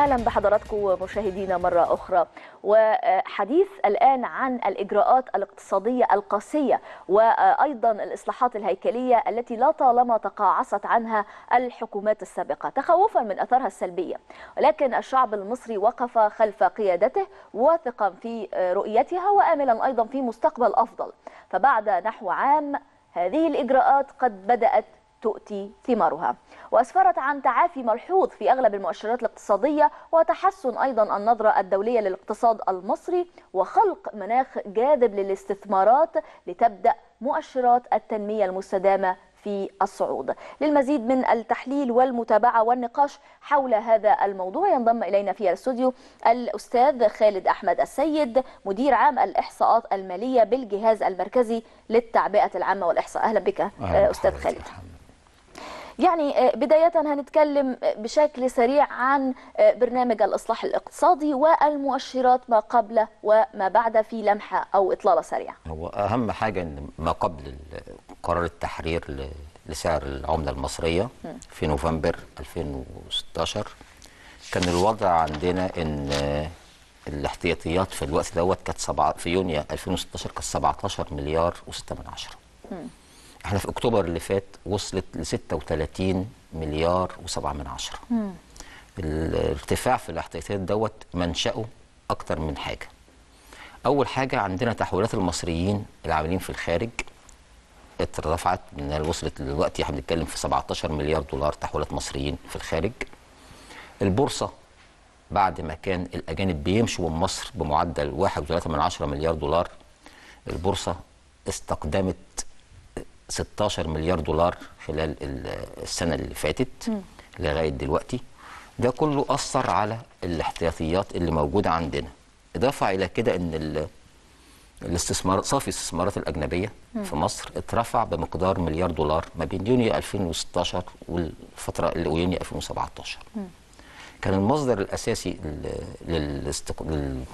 وسهلا بحضراتكم مشاهدينا مرة أخرى وحديث الآن عن الإجراءات الاقتصادية القاسية وأيضا الإصلاحات الهيكلية التي لا طالما تقاعست عنها الحكومات السابقة تخوفا من أثرها السلبية ولكن الشعب المصري وقف خلف قيادته واثقا في رؤيتها وآملا أيضا في مستقبل أفضل فبعد نحو عام هذه الإجراءات قد بدأت تؤتي ثمارها وأسفرت عن تعافي ملحوظ في أغلب المؤشرات الاقتصادية وتحسن أيضا النظرة الدولية للاقتصاد المصري وخلق مناخ جاذب للاستثمارات لتبدأ مؤشرات التنمية المستدامة في الصعود للمزيد من التحليل والمتابعة والنقاش حول هذا الموضوع ينضم إلينا في الاستوديو الأستاذ خالد أحمد السيد مدير عام الإحصاءات المالية بالجهاز المركزي للتعبئة العامة والإحصاء أهلا بك أهلا أستاذ خالد يعني بداية هنتكلم بشكل سريع عن برنامج الإصلاح الاقتصادي والمؤشرات ما قبل وما بعد في لمحة أو إطلالة سريعة هو أهم حاجة أن ما قبل قرار التحرير لسعر العملة المصرية في نوفمبر 2016 كان الوضع عندنا أن الاحتياطيات في الوقت دوت كانت في يونيو 2016 كانت 17 مليار و6 من عشرة احنا في اكتوبر اللي فات وصلت ل 36 مليار و7 من عشرة الارتفاع في الاحتياطيات دوت منشأه اكتر من حاجه اول حاجه عندنا تحويلات المصريين العاملين في الخارج اترفعت من وصلت دلوقتي احنا بنتكلم في 17 مليار دولار تحويلات مصريين في الخارج البورصه بعد ما كان الاجانب بيمشوا من مصر بمعدل 1.3 من عشرة مليار دولار البورصه استقدمت 16 مليار دولار خلال السنه اللي فاتت لغايه دلوقتي ده كله اثر على الاحتياطيات اللي موجوده عندنا اضافه الى كده ان الاستثمار صافي الاستثمارات الاجنبيه م. في مصر اترفع بمقدار مليار دولار ما بين يونيو 2016 والفتره يونيو 2017 م. كان المصدر الاساسي للاستق... لل...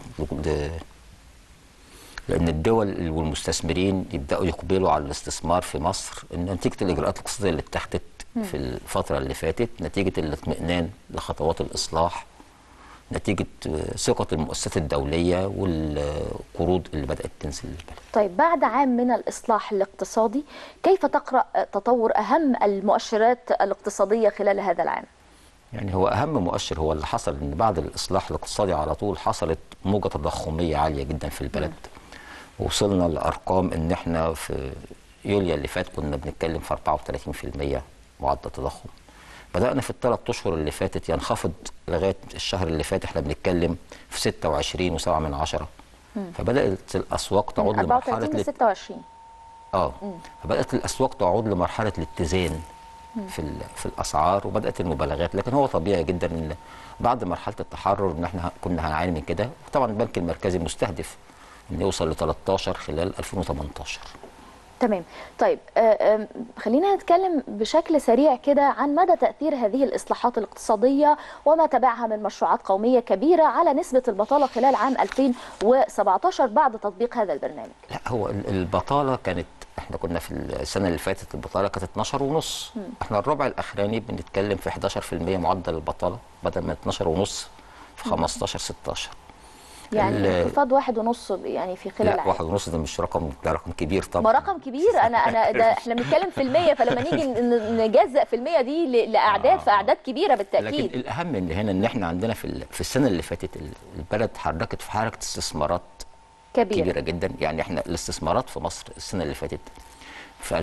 لان الدول والمستثمرين يبداوا يقبلوا على الاستثمار في مصر ان نتيجه الاجراءات الاقتصاديه اللي اتخذت في الفتره اللي فاتت نتيجه الاطمئنان لخطوات الاصلاح نتيجه ثقه المؤسسات الدوليه والقروض اللي بدات تنزل للبلد. طيب بعد عام من الاصلاح الاقتصادي كيف تقرا تطور اهم المؤشرات الاقتصاديه خلال هذا العام؟ يعني هو اهم مؤشر هو اللي حصل ان بعد الاصلاح الاقتصادي على طول حصلت موجه تضخميه عاليه جدا في البلد. م. وصلنا لارقام ان احنا في يوليو اللي فات كنا بنتكلم في 34% معدل تضخم بدانا في الثلاث اشهر اللي فاتت ينخفض لغايه الشهر اللي فات احنا بنتكلم في 26 و7 من عشرة فبدات الاسواق تعود لمرحله ل 26 اه فبدات الاسواق تعود لمرحله الاتزان في في الاسعار وبدات المبالغات لكن هو طبيعي جدا ان بعد مرحله التحرر ان احنا كنا هنعاني من كده وطبعا البنك المركزي مستهدف ان يوصل ل 13 خلال 2018 تمام طيب خلينا نتكلم بشكل سريع كده عن مدى تأثير هذه الإصلاحات الاقتصادية وما تبعها من مشروعات قومية كبيرة على نسبة البطالة خلال عام 2017 بعد تطبيق هذا البرنامج لا هو البطالة كانت احنا كنا في السنة اللي فاتت البطالة كانت 12 ونص م. احنا الربع الأخراني بنتكلم في 11% معدل البطالة بدل من 12 ونص في 15 16 يعني انخفاض واحد ونص يعني في خلال لا واحد ونص ده مش رقم ده رقم كبير طبعا ما رقم كبير انا انا ده احنا بنتكلم في المية فلما نيجي نجزأ في المية دي لاعداد آه. فاعداد كبيره بالتاكيد لكن الاهم ان هنا ان احنا عندنا في في السنه اللي فاتت البلد حركت في حركه استثمارات كبيرة. كبيره جدا يعني احنا الاستثمارات في مصر السنه اللي فاتت في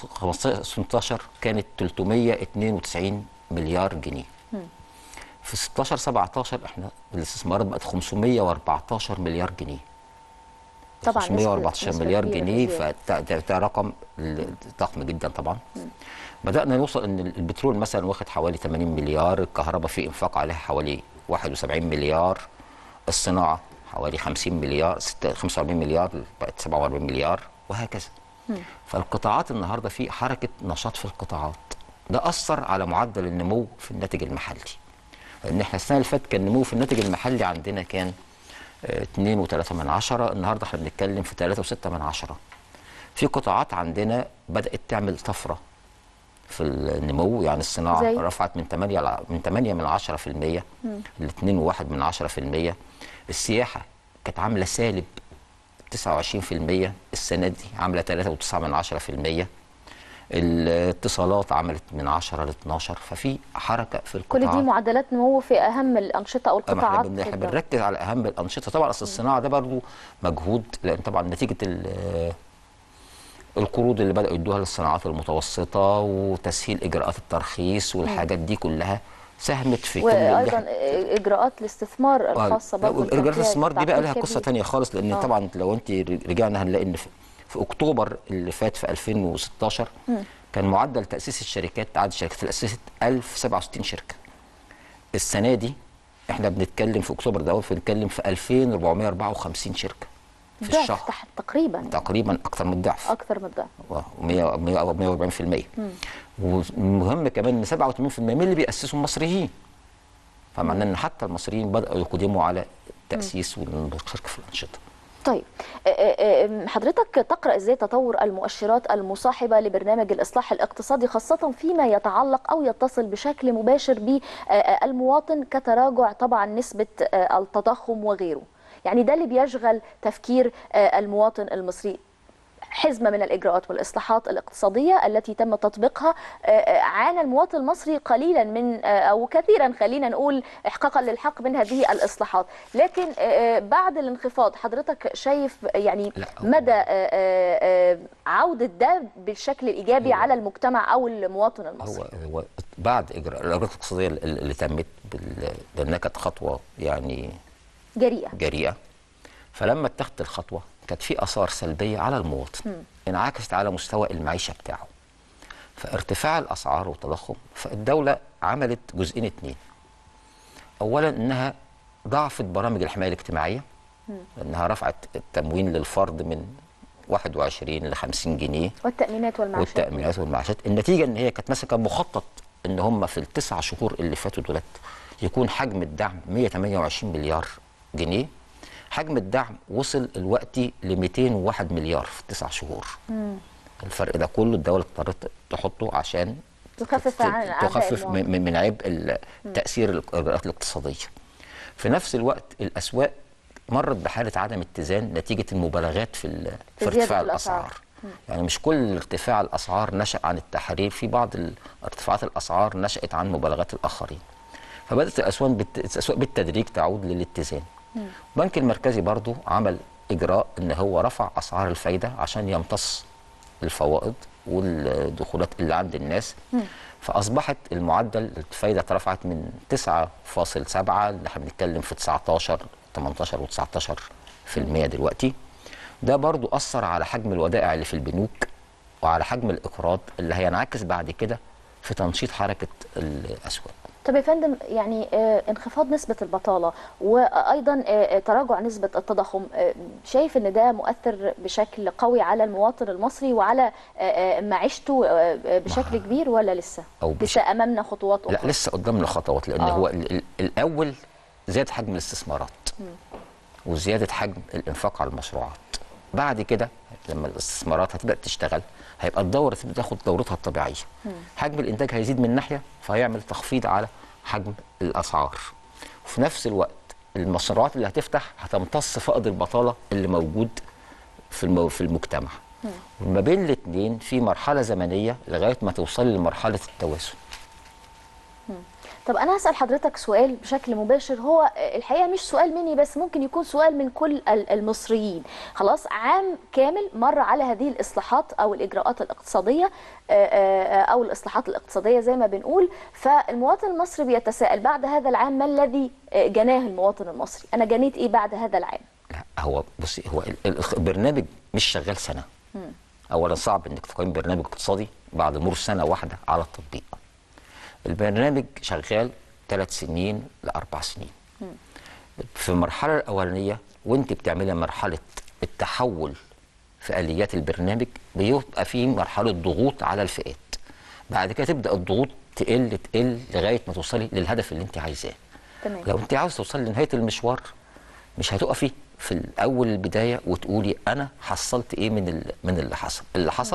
2015 كانت 392 مليار جنيه م. في 16 17 احنا الاستثمارات بقت 514 مليار جنيه طبعا 514 مليار جنيه فده رقم ضخم جدا طبعا م. بدانا نوصل ان البترول مثلا واخد حوالي 80 مليار الكهرباء في انفاق عليها حوالي 71 مليار الصناعه حوالي 50 مليار 45 مليار بقت 47 مليار وهكذا م. فالقطاعات النهارده في حركه نشاط في القطاعات ده اثر على معدل النمو في الناتج المحلي لان احنا السنه اللي فاتت كان النمو في الناتج المحلي عندنا كان 2 و3 من عشرة النهارده احنا بنتكلم في 3 و6 من عشرة في قطاعات عندنا بدات تعمل طفره في النمو يعني الصناعه زي؟ رفعت من 8 ل- من 8 من 10% ل 2.1 من 10% السياحه كانت عامله سالب 29% السنه دي عامله 3.9 من 10% الاتصالات عملت من 10 ل 12 ففي حركه في كل القطاعات دي معدلات نمو في اهم الانشطه او أما احنا القطاعات بن- في احنا الدولة. بنركز على اهم الانشطه طبعا اصل الصناعه ده برضو مجهود لان طبعا نتيجه ال- القروض اللي بداوا يدوها للصناعات المتوسطه وتسهيل اجراءات الترخيص والحاجات دي كلها ساهمت في كل وايضا اللي اجراءات الاستثمار الخاصه لا، برضه اجراءات الاستثمار دي بقى لها تعقيد قصه شديد. تانية خالص لان آه. طبعا لو انت رجعنا هنلاقي ان في, في اكتوبر اللي فات في 2016 كان معدل تاسيس الشركات عدد الشركات اللي اسست 1067 شركه السنه دي احنا بنتكلم في اكتوبر ده بنتكلم في 2454 شركه في ضعف الشهر تحت تقريبا تقريبا اكثر من الضعف اكثر من الضعف 140% والمهم كمان ان 87% من اللي بيأسسوا مصريين فمعناه ان حتى المصريين بدأوا يقدموا على التأسيس والمشاركة في الأنشطة طيب آه، آه، آه، حضرتك تقرأ ازاي تطور المؤشرات المصاحبة لبرنامج الإصلاح الاقتصادي خاصة فيما يتعلق أو يتصل بشكل مباشر بالمواطن كتراجع طبعا نسبة آه، التضخم وغيره يعني ده اللي بيشغل تفكير آه، المواطن المصري حزمة من الإجراءات والإصلاحات الاقتصادية التي تم تطبيقها آه، آه، عانى المواطن المصري قليلا من آه، أو كثيرا خلينا نقول إحقاقا للحق من هذه الإصلاحات لكن آه، آه، بعد الانخفاض حضرتك شايف يعني لا، هو- مدى آه، آه، آه، عودة ده بالشكل الإيجابي على المجتمع أو المواطن المصري هو هو بعد إجراء الإجراءات الاقتصادية اللي اللي تمت بال- لأنها كانت خطوة يعني جريئة جريئة فلما اتخذت الخطوة كانت في آثار سلبية على المواطن انعكست على مستوى المعيشة بتاعه فارتفاع الأسعار والتضخم فالدولة عملت جزئين اتنين أولا إنها ضعفت برامج الحماية الاجتماعية إنها رفعت التموين للفرد من 21 ل 50 جنيه والتأمينات والمعاشات والتأمينات والمعاشات النتيجة ان هي كانت مثلا كان مخطط ان هم في التسع شهور اللي فاتوا دولت يكون حجم الدعم 128 مليار جنيه حجم الدعم وصل دلوقتي ل 201 مليار في التسع شهور الفرق ده كله الدولة اضطرت تحطه عشان تخفف عن أعباء تخفف المواطن. من من عبء ال- تأثير الإجراءات الاقتصادية في نفس الوقت الأسواق مرت بحالة عدم اتزان نتيجة المبالغات في ال- في زيادة ارتفاع الأسعار. الأسعار يعني مش كل ارتفاع الأسعار نشأ عن التحرير في بعض ال- ارتفاعات الأسعار نشأت عن مبالغات الآخرين فبدأت الأسواق بالت... الأسواق بالتدريج تعود للاتزان البنك المركزي برضو عمل إجراء إن هو رفع أسعار الفايدة عشان يمتص الفوائد والدخولات اللي عند الناس فأصبحت المعدل الفايدة اترفعت من 9.7 اللي احنا بنتكلم في 19 18 و19 في المية دلوقتي ده برضو أثر على حجم الودائع اللي في البنوك وعلى حجم الإقراض اللي هينعكس بعد كده في تنشيط حركة الأسواق طب يا فندم يعني آه، انخفاض نسبة البطالة وأيضا آه، تراجع نسبة التضخم آه، شايف أن ده مؤثر بشكل قوي على المواطن المصري وعلى آه، آه، معيشته آه، آه، بشكل كبير ولا لسه؟ أو بش- لسه أمامنا خطوات لا أخرى لسه قدامنا خطوات لان آه. هو ال- ال- الاول زياده حجم الاستثمارات وزياده حجم الانفاق على المشروعات بعد كده لما الاستثمارات هتبدا تشتغل هيبقى الدوره تبدا تاخد دورتها الطبيعيه حجم الانتاج هيزيد من ناحيه فهيعمل تخفيض على حجم الاسعار وفي نفس الوقت المشروعات اللي هتفتح هتمتص فقد البطاله اللي موجود في المو في المجتمع وما بين الاثنين في مرحله زمنيه لغايه ما توصل لمرحله التوازن طب أنا هسأل حضرتك سؤال بشكل مباشر هو الحقيقة مش سؤال مني بس ممكن يكون سؤال من كل ال- المصريين خلاص عام كامل مر على هذه الإصلاحات أو الإجراءات الاقتصادية آه، آه، أو الإصلاحات الاقتصادية زي ما بنقول فالمواطن المصري بيتساءل بعد هذا العام ما الذي آه، جناه المواطن المصري أنا جنيت إيه بعد هذا العام لا هو بصي هو ال- ال- البرنامج مش شغال سنه اولا صعب انك تقيم برنامج اقتصادي بعد مرور سنه واحده على التطبيق البرنامج شغال ثلاث سنين لاربع سنين في المرحله الاولانيه وانت بتعملي مرحله التحول في اليات البرنامج بيبقى في مرحله ضغوط على الفئات بعد كده تبدا الضغوط تقل تقل لغايه ما توصلي للهدف اللي انت عايزاه تمام. لو انت عاوز توصلي لنهايه المشوار مش هتقفي في الاول البدايه وتقولي انا حصلت ايه من ال- من اللي حصل اللي حصل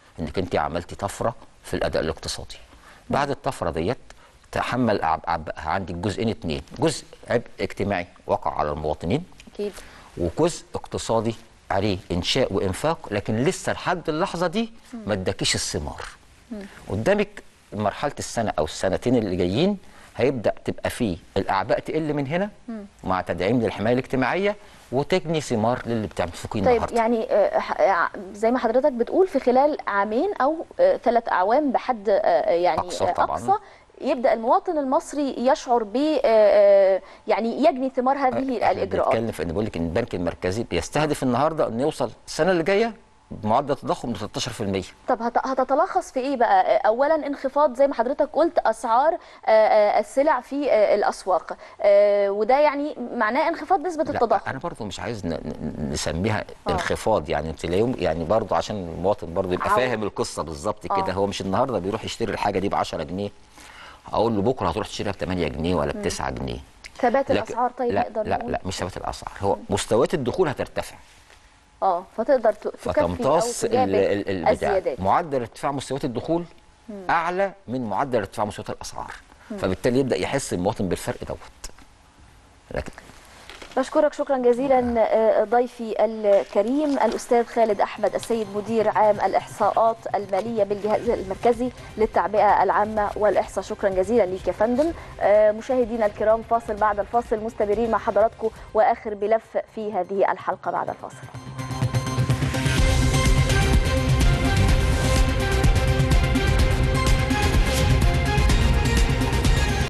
انك انت عملتي طفره في الاداء الاقتصادي بعد الطفره ديت تحمل أعب- أعبائها عندك جزئين اتنين جزء عبء اجتماعي وقع على المواطنين اكيد وجزء اقتصادي عليه انشاء وانفاق لكن لسه لحد اللحظه دي ما اداكيش الثمار قدامك مرحله السنه او السنتين اللي جايين هيبدا تبقى فيه الاعباء تقل من هنا مع تدعيم للحمايه الاجتماعيه وتجني ثمار للي بتنفقيه طيب النهارده يعني آه، ح- زي ما حضرتك بتقول في خلال عامين او ثلاث اعوام بحد آه، يعني أقصى آه، طبعاً. اقصى يبدا المواطن المصري يشعر ب آه، آه، يعني يجني ثمار هذه احنا الاجراءات بنتكلم في ان بقول لك ان البنك المركزي بيستهدف النهارده انه يوصل السنه اللي جايه بمعدل تضخم ل 13% طب هت- هتتلخص في ايه بقى اولا انخفاض زي ما حضرتك قلت اسعار آه، آه، السلع في آه، الاسواق آه، وده يعني معناه انخفاض نسبه لا التضخم انا برضو مش عايز ن- ن- نسميها آه. انخفاض يعني تلاقيهم يعني برضو عشان المواطن برضو يبقى عود. فاهم القصه بالظبط آه. كده هو مش النهارده بيروح يشتري الحاجه دي ب 10 جنيه اقول له بكره هتروح تشتريها ب 8 جنيه ولا ب 9 جنيه ثبات لكن- الاسعار طيب لا نقدر لا نقول لا مش ثبات الاسعار هو مستويات الدخول هترتفع اه فتقدر ت- تكفي او فتمتص ال- تجابه ال- ال- البتاع. الزيادات معدل ارتفاع مستويات الدخول اعلى من معدل ارتفاع مستويات الاسعار فبالتالي يبدا يحس المواطن بالفرق دوت لكن بشكرك شكرا جزيلا آه، ضيفي الكريم الاستاذ خالد احمد السيد مدير عام الاحصاءات الماليه بالجهاز المركزي للتعبئه العامه والاحصاء شكرا جزيلا ليك يا فندم آه، مشاهدينا الكرام فاصل بعد الفاصل مستمرين مع حضراتكم واخر ملف في هذه الحلقه بعد الفاصل